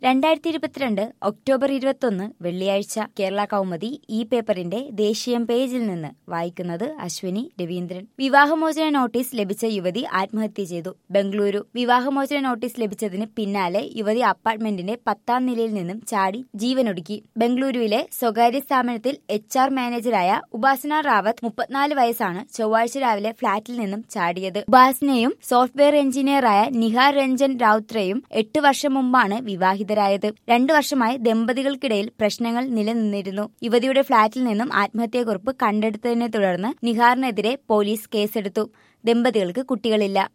രണ്ടായിരത്തി ഇരുപത്തിരണ്ട് ഒക്ടോബർ ഇരുപത്തൊന്ന് വെള്ളിയാഴ്ച കേരള കൗമുദി ഈ പേപ്പറിന്റെ ദേശീയം പേജിൽ നിന്ന് വായിക്കുന്നത് അശ്വിനി രവീന്ദ്രൻ വിവാഹമോചന നോട്ടീസ് ലഭിച്ച യുവതി ആത്മഹത്യ ചെയ്തു ബംഗളൂരു വിവാഹമോചന നോട്ടീസ് ലഭിച്ചതിന് പിന്നാലെ യുവതി അപ്പാർട്ട്മെന്റിന്റെ പത്താം നിലയിൽ നിന്നും ചാടി ജീവനൊടുക്കി ബംഗളൂരുവിലെ സ്വകാര്യ സ്ഥാപനത്തിൽ എച്ച് ആർ മാനേജരായ ഉപാസന റാവത്ത് മുപ്പത്തിനാല് വയസ്സാണ് ചൊവ്വാഴ്ച രാവിലെ ഫ്ളാറ്റിൽ നിന്നും ചാടിയത് ഉപാസനയും സോഫ്റ്റ്വെയർ എഞ്ചിനീയറായ നിഹാർ രഞ്ജൻ റൌത്രയും എട്ട് വർഷം മുമ്പാണ് വിവാഹിതരായത് രണ്ടു വർഷമായി ദമ്പതികൾക്കിടയിൽ പ്രശ്നങ്ങൾ നിലനിന്നിരുന്നു യുവതിയുടെ ഫ്ളാറ്റിൽ നിന്നും ആത്മഹത്യാക്കുറിപ്പ് കണ്ടെടുത്തതിനെ തുടർന്ന് നിഹാറിനെതിരെ പോലീസ് കേസെടുത്തു ദമ്പതികൾക്ക് കുട്ടികളില്ല